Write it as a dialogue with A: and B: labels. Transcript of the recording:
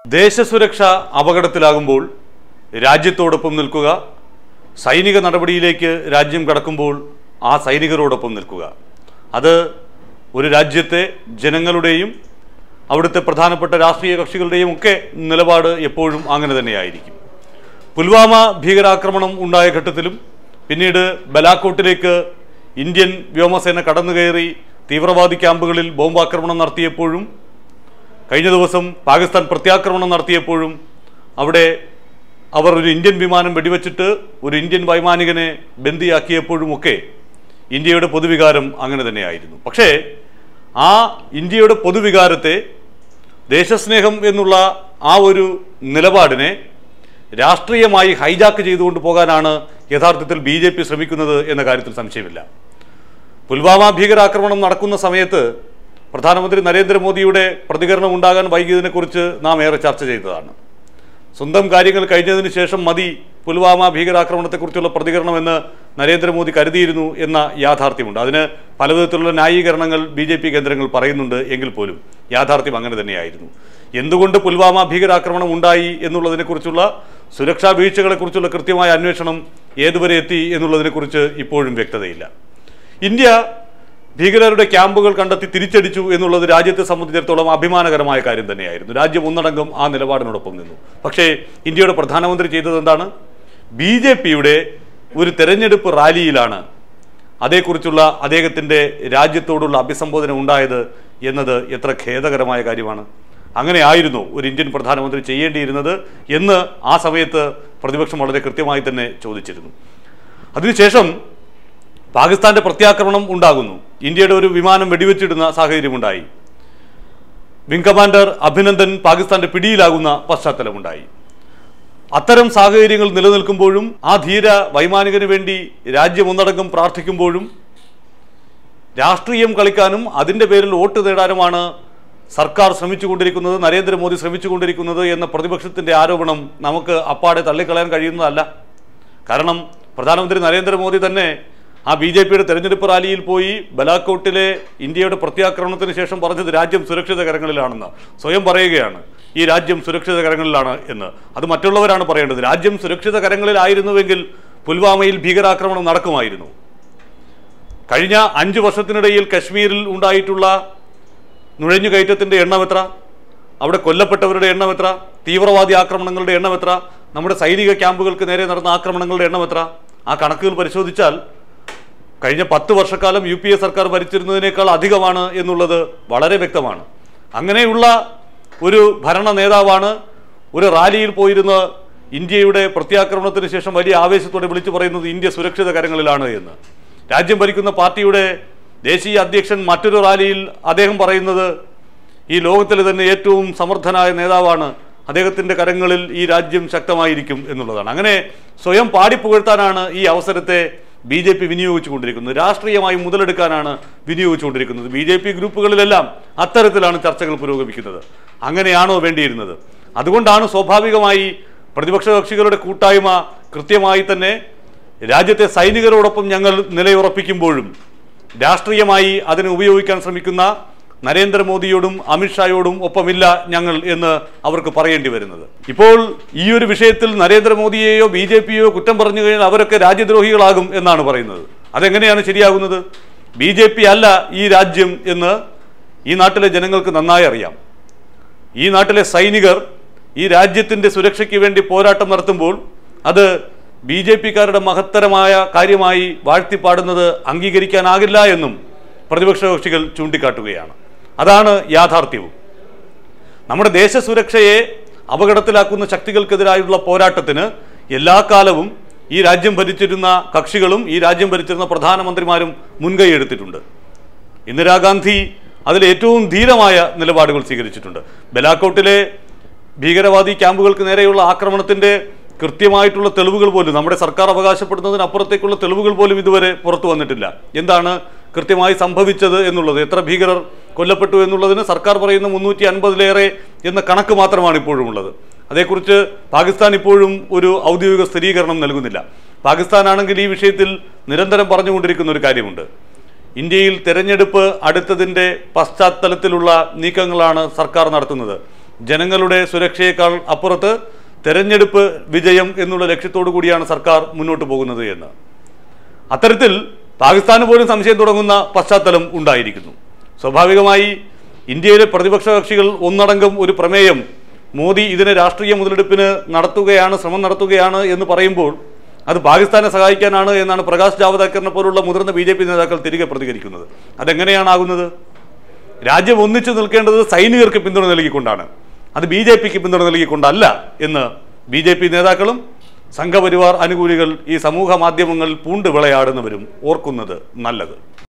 A: ദേശസുരക്ഷ അപകടത്തിലാകുമ്പോൾ രാജ്യത്തോടൊപ്പം നിൽക്കുക സൈനിക നടപടിയിലേക്ക് രാജ്യം കടക്കുമ്പോൾ ആ സൈനികരോടൊപ്പം നിൽക്കുക അത് ഒരു രാജ്യത്തെ ജനങ്ങളുടെയും അവിടുത്തെ പ്രധാനപ്പെട്ട രാഷ്ട്രീയ കക്ഷികളുടെയും ഒക്കെ നിലപാട് എപ്പോഴും അങ്ങനെ തന്നെയായിരിക്കും പുൽവാമ ഭീകരാക്രമണം ഉണ്ടായ ഘട്ടത്തിലും പിന്നീട് ബലാക്കോട്ടിലേക്ക് ഇന്ത്യൻ വ്യോമസേന കടന്നുകയറി തീവ്രവാദി ക്യാമ്പുകളിൽ ബോംബാക്രമണം നടത്തിയപ്പോഴും കഴിഞ്ഞ ദിവസം പാകിസ്ഥാൻ പ്രത്യാക്രമണം നടത്തിയപ്പോഴും അവിടെ അവർ ഒരു ഇന്ത്യൻ വിമാനം വെടിവെച്ചിട്ട് ഒരു ഇന്ത്യൻ വൈമാനികനെ ബന്ദിയാക്കിയപ്പോഴുമൊക്കെ ഇന്ത്യയുടെ പൊതുവികാരം അങ്ങനെ തന്നെയായിരുന്നു പക്ഷേ ആ ഇന്ത്യയുടെ പൊതുവികാരത്തെ ദേശസ്നേഹം എന്നുള്ള ആ ഒരു നിലപാടിനെ രാഷ്ട്രീയമായി ഹൈജാക്ക് ചെയ്തുകൊണ്ട് പോകാനാണ് യഥാർത്ഥത്തിൽ ബി ജെ പി ശ്രമിക്കുന്നത് എന്ന കാര്യത്തിൽ സംശയമില്ല പുൽവാമ ഭീകരാക്രമണം നടക്കുന്ന സമയത്ത് പ്രധാനമന്ത്രി നരേന്ദ്രമോദിയുടെ പ്രതികരണം ഉണ്ടാകാൻ വൈകിയതിനെക്കുറിച്ച് നാം ഏറെ ചർച്ച ചെയ്തതാണ് സ്വന്തം കാര്യങ്ങൾ കഴിഞ്ഞതിന് ശേഷം മതി പുൽവാമ ഭീകരാക്രമണത്തെക്കുറിച്ചുള്ള പ്രതികരണമെന്ന് നരേന്ദ്രമോദി കരുതിയിരുന്നു എന്ന യാഥാർത്ഥ്യമുണ്ട് അതിന് പലവിധത്തിലുള്ള ന്യായീകരണങ്ങൾ ബി ജെ പി കേന്ദ്രങ്ങൾ പറയുന്നുണ്ട് എങ്കിൽ പോലും യാഥാർത്ഥ്യം അങ്ങനെ തന്നെയായിരുന്നു എന്തുകൊണ്ട് പുൽവാമ ഭീകരാക്രമണം ഉണ്ടായി എന്നുള്ളതിനെക്കുറിച്ചുള്ള സുരക്ഷാ വീഴ്ചകളെക്കുറിച്ചുള്ള കൃത്യമായ അന്വേഷണം ഏതുവരെ എത്തി എന്നുള്ളതിനെക്കുറിച്ച് ഇപ്പോഴും വ്യക്തതയില്ല ഇന്ത്യ ഭീകരരുടെ ക്യാമ്പുകൾ കണ്ടെത്തി തിരിച്ചടിച്ചു എന്നുള്ളത് രാജ്യത്തെ സംബന്ധിച്ചിടത്തോളം അഭിമാനകരമായ കാര്യം തന്നെയായിരുന്നു രാജ്യം ഒന്നടങ്കം ആ നിലപാടിനോടൊപ്പം നിന്നു പക്ഷേ ഇന്ത്യയുടെ പ്രധാനമന്ത്രി ചെയ്തത് എന്താണ് ബി ജെ പിയുടെ ഒരു തെരഞ്ഞെടുപ്പ് റാലിയിലാണ് അതേക്കുറിച്ചുള്ള അദ്ദേഹത്തിൻ്റെ രാജ്യത്തോടുള്ള അഭിസംബോധന ഉണ്ടായത് എന്നത് എത്ര ഖേദകരമായ കാര്യമാണ് അങ്ങനെ ആയിരുന്നു ഒരു ഇന്ത്യൻ പ്രധാനമന്ത്രി ചെയ്യേണ്ടിയിരുന്നത് എന്ന് ആ സമയത്ത് പ്രതിപക്ഷം വളരെ കൃത്യമായി തന്നെ ചോദിച്ചിരുന്നു അതിനുശേഷം പാകിസ്ഥാന്റെ പ്രത്യാക്രമണം ഉണ്ടാകുന്നു ഇന്ത്യയുടെ ഒരു വിമാനം വെടിവെച്ചിടുന്ന സാഹചര്യമുണ്ടായി വിംഗ് കമാൻഡർ അഭിനന്ദൻ പാകിസ്ഥാന്റെ പിടിയിലാകുന്ന പശ്ചാത്തലമുണ്ടായി അത്തരം സാഹചര്യങ്ങൾ നിലനിൽക്കുമ്പോഴും ആ ധീര വൈമാനികന് വേണ്ടി രാജ്യം ഒന്നടങ്കം പ്രാർത്ഥിക്കുമ്പോഴും രാഷ്ട്രീയം കളിക്കാനും അതിൻ്റെ പേരിൽ വോട്ട് നേടാനുമാണ് സർക്കാർ ശ്രമിച്ചുകൊണ്ടിരിക്കുന്നത് നരേന്ദ്രമോദി ശ്രമിച്ചുകൊണ്ടിരിക്കുന്നത് എന്ന പ്രതിപക്ഷത്തിന്റെ ആരോപണം നമുക്ക് അപ്പാടെ തള്ളിക്കളയാൻ കഴിയുന്നതല്ല കാരണം പ്രധാനമന്ത്രി നരേന്ദ്രമോദി തന്നെ ആ ബി ജെ പിയുടെ തെരഞ്ഞെടുപ്പ് റാലിയിൽ പോയി ബലാക്കോട്ടിലെ ഇന്ത്യയുടെ പ്രത്യാക്രമണത്തിന് ശേഷം പറഞ്ഞത് രാജ്യം സുരക്ഷിത കരങ്ങളിലാണെന്ന് സ്വയം പറയുകയാണ് ഈ രാജ്യം സുരക്ഷിത കരങ്ങളിലാണ് എന്ന് അത് മറ്റുള്ളവരാണ് പറയേണ്ടത് രാജ്യം സുരക്ഷിത കരങ്ങളിലായിരുന്നുവെങ്കിൽ പുൽവാമയിൽ ഭീകരാക്രമണം നടക്കുമായിരുന്നു കഴിഞ്ഞ അഞ്ച് വർഷത്തിനിടയിൽ കശ്മീരിൽ ഉണ്ടായിട്ടുള്ള നുഴഞ്ഞുകയറ്റത്തിന്റെ എണ്ണം എത്ര അവിടെ കൊല്ലപ്പെട്ടവരുടെ എണ്ണം എത്ര തീവ്രവാദി ആക്രമണങ്ങളുടെ എണ്ണം എത്ര നമ്മുടെ സൈനിക ക്യാമ്പുകൾക്ക് നേരെ നടന്ന ആക്രമണങ്ങളുടെ എണ്ണം എത്ര ആ കണക്കുകൾ പരിശോധിച്ചാൽ കഴിഞ്ഞ പത്ത് വർഷക്കാലം യു പി എ സർക്കാർ ഭരിച്ചിരുന്നതിനേക്കാൾ അധികമാണ് എന്നുള്ളത് വളരെ വ്യക്തമാണ് അങ്ങനെയുള്ള ഒരു ഭരണ നേതാവാണ് ഒരു റാലിയിൽ പോയിരുന്ന് ഇന്ത്യയുടെ പ്രത്യാക്രമണത്തിന് ശേഷം വലിയ ആവേശത്തോടെ വിളിച്ചു പറയുന്നത് ഇന്ത്യ സുരക്ഷിത കരങ്ങളിലാണ് എന്ന് രാജ്യം ഭരിക്കുന്ന പാർട്ടിയുടെ ദേശീയ അധ്യക്ഷൻ മറ്റൊരു റാലിയിൽ അദ്ദേഹം പറയുന്നത് ഈ ലോകത്തിലെ തന്നെ ഏറ്റവും സമർത്ഥനായ നേതാവാണ് അദ്ദേഹത്തിന്റെ കരങ്ങളിൽ ഈ രാജ്യം ശക്തമായിരിക്കും എന്നുള്ളതാണ് അങ്ങനെ സ്വയം പാടിപ്പുകഴ്ത്താനാണ് ഈ അവസരത്തെ ബി ജെ പി വിനിയോഗിച്ചുകൊണ്ടിരിക്കുന്നത് രാഷ്ട്രീയമായി മുതലെടുക്കാനാണ് വിനിയോഗിച്ചുകൊണ്ടിരിക്കുന്നത് ബി ജെ പി ഗ്രൂപ്പുകളിലെല്ലാം അത്തരത്തിലാണ് ചർച്ചകൾ പുരോഗമിക്കുന്നത് അങ്ങനെയാണോ വേണ്ടിയിരുന്നത് അതുകൊണ്ടാണ് സ്വാഭാവികമായി പ്രതിപക്ഷ കക്ഷികളുടെ കൂട്ടായ്മ കൃത്യമായി തന്നെ രാജ്യത്തെ സൈനികരോടൊപ്പം ഞങ്ങൾ നിലയുറപ്പിക്കുമ്പോഴും രാഷ്ട്രീയമായി അതിനെ ഉപയോഗിക്കാൻ ശ്രമിക്കുന്ന നരേന്ദ്രമോദിയോടും അമിത്ഷായോടും ഒപ്പമില്ല ഞങ്ങൾ എന്ന് അവർക്ക് പറയേണ്ടി വരുന്നത് ഇപ്പോൾ ഈ ഒരു വിഷയത്തിൽ നരേന്ദ്രമോദിയെയോ ബി ജെ പിയോ കുറ്റം പറഞ്ഞു കഴിഞ്ഞാൽ അവരൊക്കെ രാജ്യദ്രോഹികളാകും എന്നാണ് പറയുന്നത് അതെങ്ങനെയാണ് ശരിയാകുന്നത് ബി ജെ പി അല്ല ഈ രാജ്യം എന്ന് ഈ നാട്ടിലെ ജനങ്ങൾക്ക് നന്നായി അറിയാം ഈ നാട്ടിലെ സൈനികർ ഈ രാജ്യത്തിന്റെ സുരക്ഷയ്ക്ക് വേണ്ടി പോരാട്ടം നടത്തുമ്പോൾ അത് ബി ജെ പിക്കാരുടെ മഹത്തരമായ കാര്യമായി വാഴ്ത്തിപ്പാടുന്നത് അംഗീകരിക്കാനാകില്ല എന്നും പ്രതിപക്ഷ കക്ഷികൾ ചൂണ്ടിക്കാട്ടുകയാണ് അതാണ് യാഥാർത്ഥ്യവും നമ്മുടെ ദേശസുരക്ഷയെ അപകടത്തിലാക്കുന്ന ശക്തികൾക്കെതിരായുള്ള പോരാട്ടത്തിന് എല്ലാ കാലവും ഈ രാജ്യം ഭരിച്ചിരുന്ന കക്ഷികളും ഈ രാജ്യം ഭരിച്ചിരുന്ന പ്രധാനമന്ത്രിമാരും മുൻകൈ എടുത്തിട്ടുണ്ട് ഇന്ദിരാഗാന്ധി അതിൽ ഏറ്റവും ധീരമായ നിലപാടുകൾ സ്വീകരിച്ചിട്ടുണ്ട് ബലാക്കോട്ടിലെ ഭീകരവാദി ക്യാമ്പുകൾക്ക് നേരെയുള്ള ആക്രമണത്തിന്റെ കൃത്യമായിട്ടുള്ള തെളിവുകൾ പോലും നമ്മുടെ സർക്കാർ അവകാശപ്പെടുന്നതിനപ്പുറത്തേക്കുള്ള തെളിവുകൾ പോലും ഇതുവരെ പുറത്തു വന്നിട്ടില്ല എന്താണ് കൃത്യമായി സംഭവിച്ചത് എന്നുള്ളത് എത്ര ഭീകരർ കൊല്ലപ്പെട്ടു എന്നുള്ളതിന് സർക്കാർ പറയുന്ന മുന്നൂറ്റി അൻപതിലേറെ എന്ന കണക്ക് മാത്രമാണ് ഇപ്പോഴും ഉള്ളത് അതേക്കുറിച്ച് പാകിസ്ഥാൻ ഇപ്പോഴും ഒരു ഔദ്യോഗിക സ്ഥിരീകരണം നൽകുന്നില്ല പാകിസ്ഥാനാണെങ്കിൽ ഈ വിഷയത്തിൽ നിരന്തരം പറഞ്ഞുകൊണ്ടിരിക്കുന്ന ഒരു കാര്യമുണ്ട് ഇന്ത്യയിൽ തെരഞ്ഞെടുപ്പ് അടുത്തതിൻ്റെ പശ്ചാത്തലത്തിലുള്ള നീക്കങ്ങളാണ് സർക്കാർ നടത്തുന്നത് ജനങ്ങളുടെ സുരക്ഷയേക്കാൾ അപ്പുറത്ത് തെരഞ്ഞെടുപ്പ് വിജയം എന്നുള്ള ലക്ഷ്യത്തോടു കൂടിയാണ് സർക്കാർ മുന്നോട്ട് പോകുന്നത് എന്ന് അത്തരത്തിൽ പാകിസ്ഥാന് പോലും സംശയം തുടങ്ങുന്ന പശ്ചാത്തലം ഉണ്ടായിരിക്കുന്നു സ്വാഭാവികമായി ഇന്ത്യയിലെ പ്രതിപക്ഷ കക്ഷികൾ ഒന്നടങ്കം ഒരു പ്രമേയം മോദി ഇതിനെ രാഷ്ട്രീയ മുതലെടുപ്പിന് നടത്തുകയാണ് ശ്രമം നടത്തുകയാണ് എന്ന് പറയുമ്പോൾ അത് പാകിസ്ഥാനെ സഹായിക്കാനാണ് എന്നാണ് പ്രകാശ് ജാവദേക്കറിനെ പോലുള്ള മുതിർന്ന ബി ജെ പി നേതാക്കൾ തിരികെ പ്രതികരിക്കുന്നത് അതെങ്ങനെയാണ് ആകുന്നത് രാജ്യം ഒന്നിച്ചു നിൽക്കേണ്ടത് സൈനികർക്ക് പിന്തുണ നൽകിക്കൊണ്ടാണ് അത് ബി ജെ പിക്ക് പിന്തുണ നൽകിക്കൊണ്ടല്ല എന്ന് ബി ജെ പി നേതാക്കളും സംഘപരിവാർ അനുകൂലികൾ ഈ സമൂഹ മാധ്യമങ്ങളിൽ പൂണ്ട് വിളയാടുന്നവരും ഓർക്കുന്നത് നല്ലത്